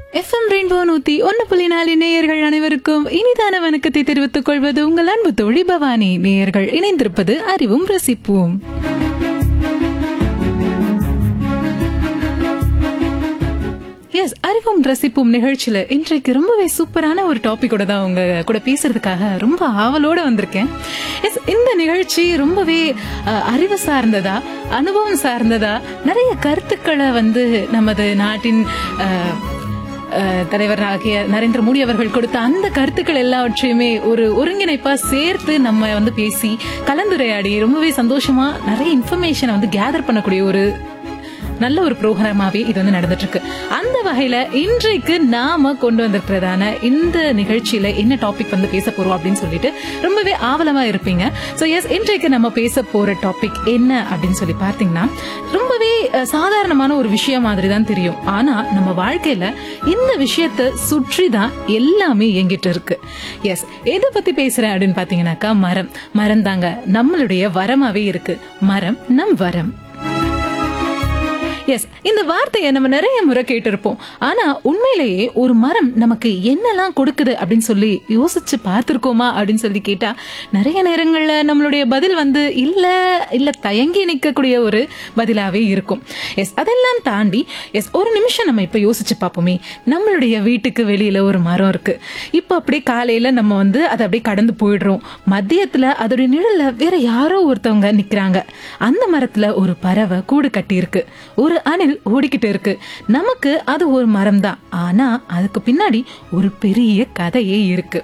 FM rainbow நூத்தி ஒன்னு புள்ளி நாலு நேயர்கள் அனைவருக்கும் இனிதான வணக்கத்தை தெரிவித்துக் கொள்வது உங்கள் அன்பு தோழி பவானி நேயர்கள் இணைந்திருப்பது அறிவும் ரசிப்போம் எஸ் அறிவும் ரசிப்போம் நிகழ்ச்சியில இன்றைக்கு ரொம்பவே சூப்பரான ஒரு டாபிக்கோட தான் உங்க கூட பேசுறதுக்காக ரொம்ப ஆவலோட வந்திருக்கேன் எஸ் இந்த நிகழ்ச்சி ரொம்பவே அஹ், அறிவு சார்ந்ததா அனுபவம் சார்ந்ததா நிறைய கருத்துக்களை வந்து நமது நாட்டின் அஹ், அஹ், தலைவர் ஆகிய நரேந்திர மோடி அவர்கள் கொடுத்த அந்த கருத்துக்கள் எல்லாவற்றையுமே ஒரு ஒருங்கிணைப்பா சேர்த்து நம்ம வந்து பேசி கலந்துரையாடி ரொம்பவே சந்தோஷமா நிறைய இன்ஃபர்மேஷனை வந்து கேதர் பண்ணக்கூடிய ஒரு நல்ல ஒரு ப்ரோக்ராமாவே இது வந்து நடந்துட்டு இருக்கு அந்த வகையில இன்றைக்கு நாம கொண்டு வந்திருக்கிறதான இந்த நிகழ்ச்சியில என்ன டாபிக் வந்து பேச போறோம் அப்படின்னு சொல்லிட்டு ரொம்பவே ஆவலமா இருப்பீங்க சோ எஸ் இன்றைக்கு நம்ம பேச போற டாபிக் என்ன அப்படின்னு சொல்லி பார்த்தீங்கன்னா ரொம்பவே அஹ், சாதாரணமான ஒரு விஷயம் மாதிரி தான் தெரியும் ஆனா நம்ம வாழ்க்கையில இந்த விஷயத்தை சுற்றி தான் எல்லாமே இயங்கிட்டு இருக்கு எஸ் எதை பத்தி பேசுறேன் அப்படின்னு பாத்தீங்கன்னாக்கா மரம் மரம் தாங்க நம்மளுடைய வரமாவே இருக்கு மரம் நம் வரம் எஸ் இந்த வார்த்தையை நம்ம நிறைய முறை கேட்டிருப்போம் ஆனா உண்மையிலேயே ஒரு மரம் நமக்கு என்னெல்லாம் கொடுக்குது அப்படின்னு சொல்லி யோசிச்சு பார்த்திருக்கோமா அப்படின்னு சொல்லி கேட்டா நிறைய நேரங்கள்ல நம்மளுடைய பதில் வந்து இல்ல இல்ல தயங்கி நிற்கக்கூடிய ஒரு பதிலாவே இருக்கும் எஸ் அதெல்லாம் தாண்டி எஸ் ஒரு நிமிஷம் நம்ம இப்ப யோசிச்சு பார்ப்போமே நம்மளுடைய வீட்டுக்கு வெளியில ஒரு மரம் இருக்கு இப்ப அப்படியே காலையில நம்ம வந்து அதை அப்படியே கடந்து போயிடுறோம் மதியத்துல அதோட நிழல்ல வேற யாரோ ஒருத்தவங்க நிக்கிறாங்க அந்த மரத்துல ஒரு பறவை கூடு கட்டி இருக்கு ஒரு அணில் ஓடிக்கிட்டு இருக்கு நமக்கு அது ஒரு மரம் தான் ஆனா அதுக்கு பின்னாடி ஒரு பெரிய கதையே இருக்கு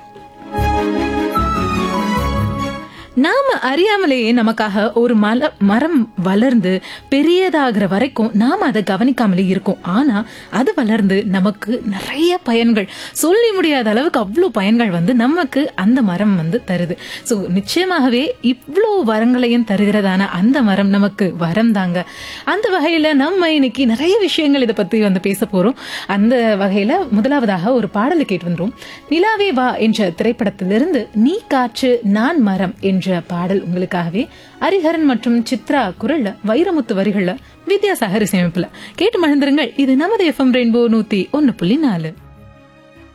நாம அறியாமலேயே நமக்காக ஒரு மல மரம் வளர்ந்து பெரியதாகிற வரைக்கும் நாம அதை கவனிக்காமலே இருக்கோம் ஆனா அது வளர்ந்து நமக்கு நிறைய பயன்கள் சொல்லி முடியாத அளவுக்கு அவ்வளோ பயன்கள் வந்து நமக்கு அந்த மரம் வந்து தருது ஸோ நிச்சயமாகவே இவ்வளோ வரங்களையும் தருகிறதான அந்த மரம் நமக்கு வரம் தாங்க அந்த வகையில நம்ம இன்னைக்கு நிறைய விஷயங்கள் இதை பத்தி வந்து பேச போறோம் அந்த வகையில முதலாவதாக ஒரு பாடலை கேட்டு வந்துரும் நிலாவே வா என்ற திரைப்படத்திலிருந்து நீ காற்று நான் மரம் என்ற பாடல் உங்களுக்காகவே ஹரிஹரன் மற்றும் சித்ரா குரல்ல வைரமுத்து வரிகள்ல வித்யாசாகர் இசையமைப்புல கேட்டு மகிழ்ந்திருங்கள் இது நமது எஃப்எம் ரெயின்போ நூத்தி ஒன்னு புள்ளி நாலு